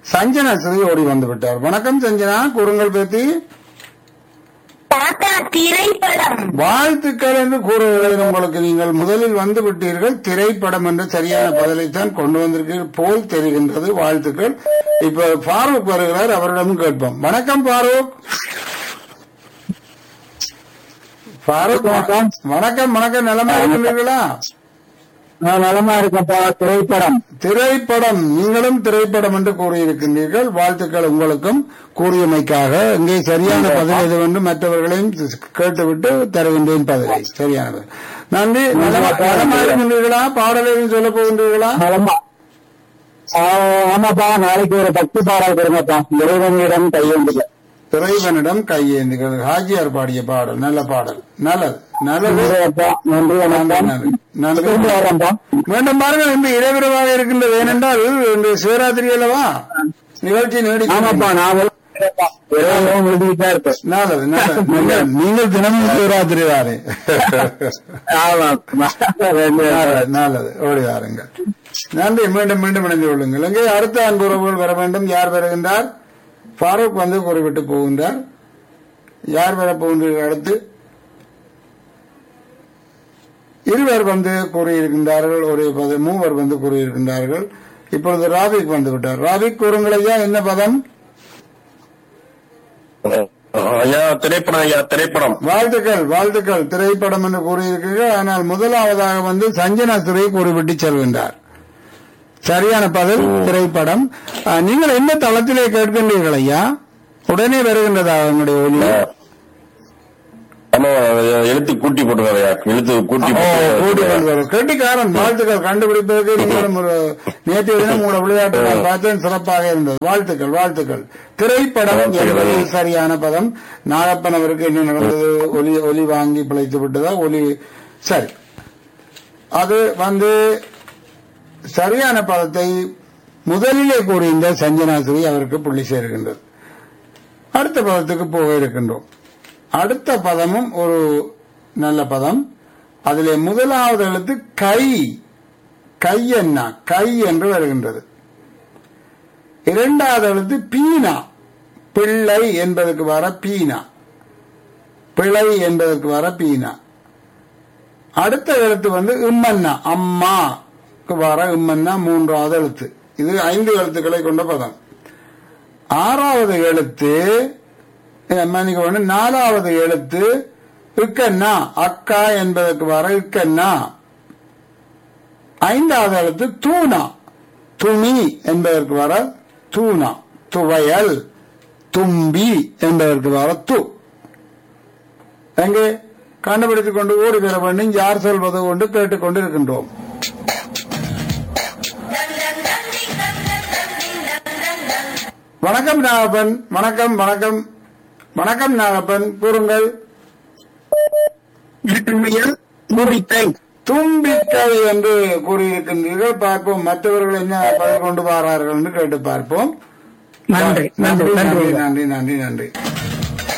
சஞ்சனா ஸ்ரீ ஓடி வந்து விட்டார் வணக்கம் சஞ்சனா கூறுங்கள் பேத்தி தாத்தா திரைப்படம் வாழ்த்துக்கள் என்று கூறுகிறேன் உங்களுக்கு நீங்கள் முதலில் வந்து விட்டீர்கள் திரைப்படம் என்ற சரியான பதிலைத்தான் கொண்டு வந்திருக்கீர்கள் போல் தெரிகின்றது வாழ்த்துக்கள் இப்ப ஃபாரூக் வருகிறார் அவரிடமும் கேட்போம் வணக்கம் ஃபாரூக் ஃபாரூக் வணக்கம் வணக்கம் நலமா இருக்கின்றீர்களா நான் நலமா இருக்கேன்ப்பா திரைப்படம் திரைப்படம் நீங்களும் திரைப்படம் என்று கூறியிருக்கின்றீர்கள் வாழ்த்துக்கள் உங்களுக்கும் கூறியமைக்காக இங்கே சரியான பதில் எது என்று மற்றவர்களையும் கேட்டுவிட்டு தருகின்றேன் பதிலை சரியானது நன்றி நலமா நலமா இருக்கின்றீர்களா பாடலை சொல்ல போகின்றீர்களா நலமா ஆ, ஆமாப்பா நாளைக்கு ஒரு பக்தி பாடல் கொடுங்கப்பா இறைவனிடம் கையெழுந்துல இறைவனிடம் கையேந்துகள் ஹாஜியார் பாடிய பாடல் நல்ல பாடல் நல்லது நல்லது நன்றிப்பா நன்றி வணக்கம் நன்றி நன்றி திரும்பி வரேன்ப்பா மீண்டும் பாருங்கள் இன்று இரவிரவாக இருக்கின்றது ஏனென்றால் இன்று சிவராத்திரி அல்லவா நிகழ்ச்சி நீடிக்கும் ஆமாப்பா நான் வரேன்ப்பா. இறைவனும் எழுதிக்கிட்டா இருப்பேன் நல்லது நல்லது நீங்கள் நீங்கள் தினமும் சிவராத்திரி தானே ஆமா நல்லது, நல்லது ஓடி வாருங்கள் நன்றி மீண்டும் மீண்டும் இணைந்து கொள்ளுங்கள் இங்கே அடுத்த அன்புறவுகள் வர வேண்டும் யார் வருகின்றார் ஃபாரூக் வந்து குறிப்பிட்டு போகின்றார் யார் வர போகின்றீர்கள் அடுத்து இருவர் வந்து கூறியிருக்கின்றார்கள் ஒரு பத- மூவர் வந்து கூறியிருக்கின்றார்கள் இப்பொழுது ராபிக் வந்து விட்டார் ராபிக் கூறுங்கள் ஐயா என்ன பதம் ஐயா திரைப்படம் ஐயா திரைப்படம் வாழ்த்துக்கள் வாழ்த்துக்கள் திரைப்படம் என்று கூறியிருக்கிறீர்கள் ஆனால் முதலாவதாக வந்து சஞ்சனா துறை கூறிவிட்டு செல்கின்றார் சரியான பதில் திரைப்படம் அஹ், நீங்கள் என்ன தளத்திலே கேட்கின்றீர்கள் ஐயா உடனே வருகின்றதா உங்களுடைய ஒலி ஆமா எழுத்து கூட்டி போட்டுருக்காரு ஐயா எழுத்து கூட்டி ஓ, கூட்டி போட்டு கொண்டு வரும் கெட்டிக்காரன் வாழ்த்துக்கள் கண்டுபிடிப்பதற்கு நீங்களும் ஒரு நேற்றைய தினம் உங்களோட விளையாட்டு நான் பார்த்தேன் சிறப்பாக இருந்தது வாழ்த்துக்கள் வாழ்த்துக்கள் திரைப்படம் என்பது சரியான பதம் நாகப்பன் அவருக்கு என்ன நடந்தது ஒலி ஒலி வாங்கி பிழைத்து விட்டதா ஒலி சரி அது வந்து சரியான பதத்தை முதலிலே கூறியிருந்த சஞ்சனாசிரி அவருக்கு புள்ளி சேர்க்கின்றது அடுத்த பதத்துக்கு போக இருக்கின்றோம் அடுத்த பதமும் ஒரு நல்ல பதம் அதிலே முதலாவது எழுத்து கை கை என்ன கை என்று வருகின்றது இரண்டாவது எழுத்து பீனா பிள்ளை என்பதற்கு வர பீனா பிழை என்பதற்கு வர பீனா அடுத்த எழுத்து வந்து இம்மன்னா அம்மாக்கு வர இம்மன்னா மூன்றாவது எழுத்து இது ஐந்து எழுத்துக்களை கொண்ட பதம் ஆறாவது எழுத்து அஹ், மன்னிக்கணும் நாலாவது எழுத்து இக்கண்ணா அக்கா என்பதற்கு வர இக்கண்ணா ஐந்தாவது எழுத்து தூணா துணி என்பதற்கு வர தூணா துவையல் தும்பி என்பதற்கு வர து எங்கே கண்டுபிடித்துக் கொண்டு ஓடி பெற வேண்டும் யார் சொல்வது கொண்டு கேட்டுக்கொண்டு இருக்கின்றோம் வணக்கம் நாகப்பன் வணக்கம் வணக்கம் வணக்கம் நாகப்பன் கூறுங்கள் மூடிக்கை தும்பிக்கை என்று கூறியிருக்கின்றீர்கள் பார்ப்போம் மற்றவர்கள் என்ன பதில் கொண்டு வரார்கள் என்று கேட்டு பார்ப்போம் நன்றி நன்றி நன்றி நன்றி நன்றி நன்றி நன்றி